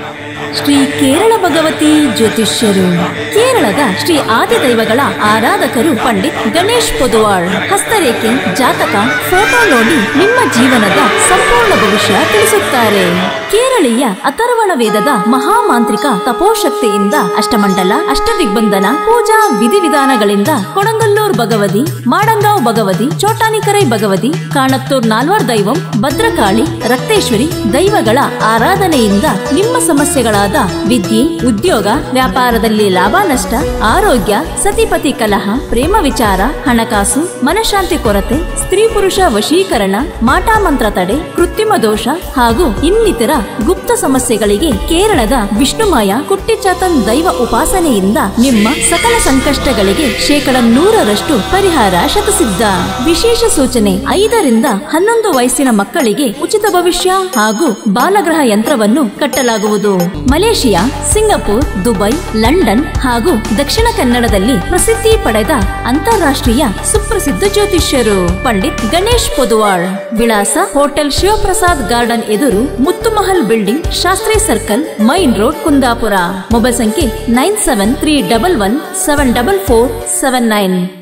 ಶ್ರೀ ಕೇರಳ ಭಗವತಿ ಜ್ಯೋತಿಷ್ಯರು ಕೇರಳದ ಶ್ರೀ ಆದಿದೈವಗಳ ಆರಾಧಕರು ಪಂಡಿತ್ ಗಣೇಶ್ ಪೊದುವಾಳ್ ಹಸ್ತರೇಖೆ ಜಾತಕ ಫೋಟೋ ನೋಡಿ ನಿಮ್ಮ ಜೀವನದ ಸಂಪೂರ್ಣ ಭವಿಷ್ಯ ತಿಳಿಸುತ್ತಾರೆ ಕೇರಳೀಯ ಅಥರ್ವಣ ವೇದದ ಮಹಾಮಾಂತ್ರಿಕ ತಪೋಶಕ್ತಿಯಿಂದ ಅಷ್ಟಮಂಡಲ ಅಷ್ಟದಿಗ್ಬಂಧನ ಪೂಜಾ ವಿಧಿವಿಧಾನಗಳಿಂದ ಕೊಡಂಗಲ್ಲೂರ್ ಭಗವತಿ ಮಾಡಂಗಾವ್ ಭಗವತಿ ಚೋಟಾನಿಕರೈ ಭಗವತಿ ಕಾಣತ್ತೂರ್ ನಾಲ್ವರ್ ದೈವಂ ಭದ್ರಕಾಳಿ ರಕ್ತೇಶ್ವರಿ ದೈವಗಳ ಆರಾಧನೆಯಿಂದ ನಿಮ್ಮ ಸಮಸ್ಯೆಗಳಾದ ವಿದ್ಯೆ ಉದ್ಯೋಗ ವ್ಯಾಪಾರದಲ್ಲಿ ಲಾಭ ನಷ್ಟ ಆರೋಗ್ಯ ಸತಿಪತಿ ಕಲಹ ಪ್ರೇಮ ವಿಚಾರ ಹಣಕಾಸು ಮನಃಶಾಂತಿ ಕೊರತೆ ಸ್ತ್ರೀ ಪುರುಷ ವಶೀಕರಣ ಮಾಟಾಮಂತ್ರ ತಡೆ ಕೃತ್ರಿಮ ದೋಷ ಹಾಗೂ ಇನ್ನಿತರ ಗುಪ್ತ ಸಮಸ್ಯೆಗಳಿಗೆ ಕೇರಳದ ವಿಷ್ಣುಮಾಯ ಕುಟ್ಟಿಚಾತನ್ ದೈವ ಉಪಾಸನೆಯಿಂದ ನಿಮ್ಮ ಸಕಲ ಸಂಕಷ್ಟಗಳಿಗೆ ಶೇಕಡ ನೂರರಷ್ಟು ಪರಿಹಾರ ಶತಸಿದ್ಧ ವಿಶೇಷ ಸೂಚನೆ ಐದರಿಂದ ಹನ್ನೊಂದು ವಯಸ್ಸಿನ ಮಕ್ಕಳಿಗೆ ಉಚಿತ ಭವಿಷ್ಯ ಹಾಗೂ ಬಾಲಗ್ರಹ ಯಂತ್ರವನ್ನು ಕಟ್ಟಲಾಗುವುದು ಮಲೇಷಿಯಾ ಸಿಂಗಪುರ್ ದುಬೈ ಲಂಡನ್ ಹಾಗೂ ದಕ್ಷಿಣ ಕನ್ನಡದಲ್ಲಿ ಪ್ರಸಿದ್ಧಿ ಪಡೆದ ಅಂತಾರಾಷ್ಟ್ರೀಯ ಸುಪ್ರಸಿದ್ಧ ಜ್ಯೋತಿಷ್ಯರು ಪಂಡಿತ್ ಗಣೇಶ್ ಪೊದುವಾಳ್ ವಿಳಾಸ ಹೋಟೆಲ್ ಶಿವಪ್ರಸಾದ್ ಗಾರ್ಡನ್ ಎದುರು Muthumahal building Shastri circle main road Kundapura mobile ಸಂಖ್ಯೆ nine seven three double one seven double four seven nine